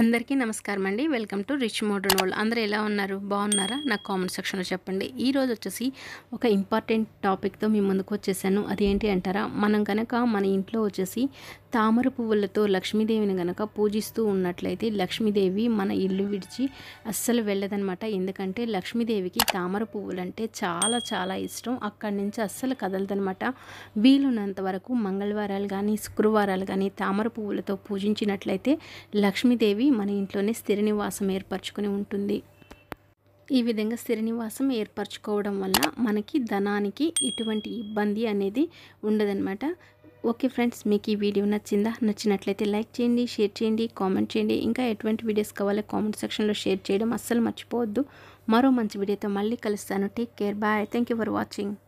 అందరికీ నమస్కారం అండి welcome to rich modern world అందరూ ఎలా ఉన్నారు బాగున్నారా నాకు కామెంట్ సెక్షన్లో చెప్పండి ఈ రోజు వచ్చేసి ఒక ఇంపార్టెంట్ టాపిక్తో మీ ముందుకు వచ్చేసాను అదేంటి అంటారా మనం కనుక మన ఇంట్లో వచ్చేసి తామర పువ్వులతో లక్ష్మీదేవిని కనుక పూజిస్తూ ఉన్నట్లయితే లక్ష్మీదేవి మన ఇల్లు విడిచి అస్సలు వెళ్ళదనమాట ఎందుకంటే లక్ష్మీదేవికి తామర పువ్వులు అంటే చాలా చాలా ఇష్టం అక్కడి నుంచి అస్సలు కదలదనమాట వీలున్నంత వరకు మంగళవారాలు కానీ శుక్రవారాలు కానీ తామర పువ్వులతో పూజించినట్లయితే లక్ష్మీదేవి మన ఇంట్లోనే స్థిర నివాసం ఏర్పరచుకుని ఉంటుంది ఈ విధంగా స్థిర నివాసం ఏర్పరచుకోవడం వల్ల మనకి ధనానికి ఎటువంటి ఇబ్బంది అనేది ఉండదన్నమాట ఓకే ఫ్రెండ్స్ మీకు ఈ వీడియో నచ్చిందా నచ్చినట్లయితే లైక్ చేయండి షేర్ చేయండి కామెంట్ చేయండి ఇంకా ఎటువంటి వీడియోస్ కావాలో కామెంట్ సెక్షన్లో షేర్ చేయడం అస్సలు మర్చిపోవద్దు మరో మంచి వీడియోతో మళ్ళీ కలుస్తాను take care bye thank you for watching